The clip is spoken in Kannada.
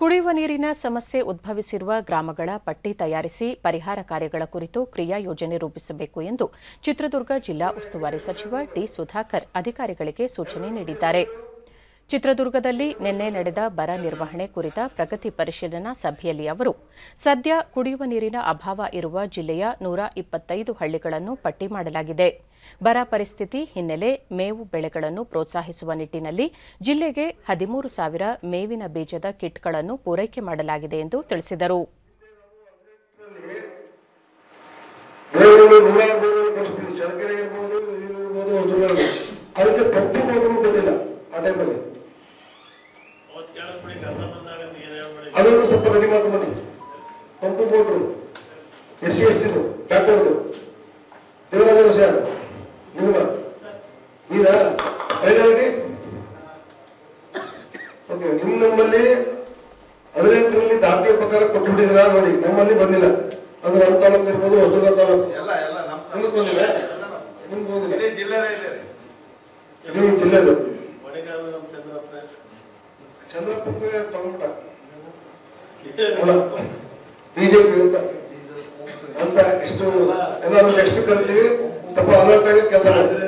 ಕುಡಿಯುವ ನೀರಿನ ಸಮಸ್ಯೆ ಉದ್ಭವಿಸಿರುವ ಗ್ರಾಮಗಳ ಪಟ್ಟಿ ತಯಾರಿಸಿ ಪರಿಹಾರ ಕಾರ್ಯಗಳ ಕುರಿತು ಕ್ರಿಯಾ ಯೋಜನೆ ರೂಪಿಸಬೇಕು ಎಂದು ಚಿತ್ರದುರ್ಗ ಜಿಲ್ಲಾ ಉಸ್ತುವಾರಿ ಸಚಿವ ಡಿ ಸುಧಾಕರ್ ಅಧಿಕಾರಿಗಳಿಗೆ ಸೂಚನೆ ನೀಡಿದ್ದಾರೆ ಚಿತ್ರದುರ್ಗದಲ್ಲಿ ನಿನ್ನೆ ನಡೆದ ಬರ ನಿರ್ವಹಣೆ ಕುರಿತ ಪ್ರಗತಿ ಪರಿಶೀಲನಾ ಸಭೆಯಲ್ಲಿ ಅವರು ಸದ್ಯ ಕುಡಿಯುವ ನೀರಿನ ಅಭಾವ ಇರುವ ಜಿಲ್ಲೆಯ ನೂರ ಇಪ್ಪತ್ತೈದು ಹಳ್ಳಿಗಳನ್ನು ಪಟ್ಟಿ ಮಾಡಲಾಗಿದೆ ಬರ ಪರಿಸ್ಥಿತಿ ಹಿನ್ನೆಲೆ ಮೇವು ಬೆಳೆಗಳನ್ನು ಪ್ರೋತ್ಸಾಹಿಸುವ ನಿಟ್ಟಿನಲ್ಲಿ ಜಿಲ್ಲೆಗೆ ಹದಿಮೂರು ಸಾವಿರ ಮೇವಿನ ಬೀಜದ ಕಿಟ್ಗಳನ್ನು ಪೂರೈಕೆ ಮಾಡಲಾಗಿದೆ ಎಂದು ತಿಳಿಸಿದರು ಬೋರ್ಗಳು ನೂರ ಬೋರ್ಗಳು ಕೊಡಿಸ್ತೀವಿ ಚಳ್ಳಕೆರೆ ಇರ್ಬೋದು ಇದು ಇರ್ಬೋದು ಹೊಸದುರ್ಗ ಇರ್ಬೋದು. ಅದಕ್ಕೆ ಪಂಪು ಬೋರ್ಗಳು ಬಂದಿಲ್ಲ ಆ ಟೈಮಲ್ಲಿ ಅದನ್ನು ಸ್ವಲ್ಪ ರೆಡಿ ಮಾಡ್ಕೊಂಡು ಪಂಪು ಬೋರ್ಡ್ರು ಎಸ್ ಸಿ ಎಸ್ ಟಿದು ಡಾಕ್ಟರ್ದು ದೇವರಾಜ ಸರ್ ನಿಮ್ಮ ನೀರಾ ಪ್ರೈಯಾರಿಟಿ ಓಕೆ ನಿಮ್ಮ ನಮ್ಮಲ್ಲಿ ಹದಿನೆಂಟರಲ್ಲಿ ದಾಖಲೆ ಪ್ರಕಾರ ಕೊಟ್ಬಿಟ್ಟಿದ್ದೀರಾ ನೋಡಿ ನಮ್ಮಲ್ಲಿ ಬಂದಿಲ್ಲ ಅಂದ್ರೆ ನಮ್ಮ ತಾಲೂಕು ಇರ್ಬೋದು ಹೊಸದುರ್ಗ ತಾಲೂಕು ಎಲ್ಲ ಎಲ್ಲ ನಮ್ಮ ನಿಮ್ಗೆ ಬಂದಿಲ್ಲ ನಿಮ್ಗೆ ಬಂದಿಲ್ಲ ಇಡೀ ಜಿಲ್ಲೆನೇ ಇದೆ ನೀವು ಜಿಲ್ಲೆದು ಮಳೆಗಾಲ ನಮ್ಮ ಚಂದ್ರಪ್ಪ ಚಂದ್ರಪ್ಪಗೆ ತಗೊಂಡ ಅಲ್ಲ ಬಿಜೆಪಿ ಅಂತ ಅಂತ ಇಷ್ಟು ಎಲ್ಲರೂ ನೆಕ್ಸ್ಟ್ ಕರಿತೀವಿ ಸ್ವಲ್ಪ ಅಲರ್ಟ್ ಆಗಿ ಕೆಲಸ ಮಾಡಿ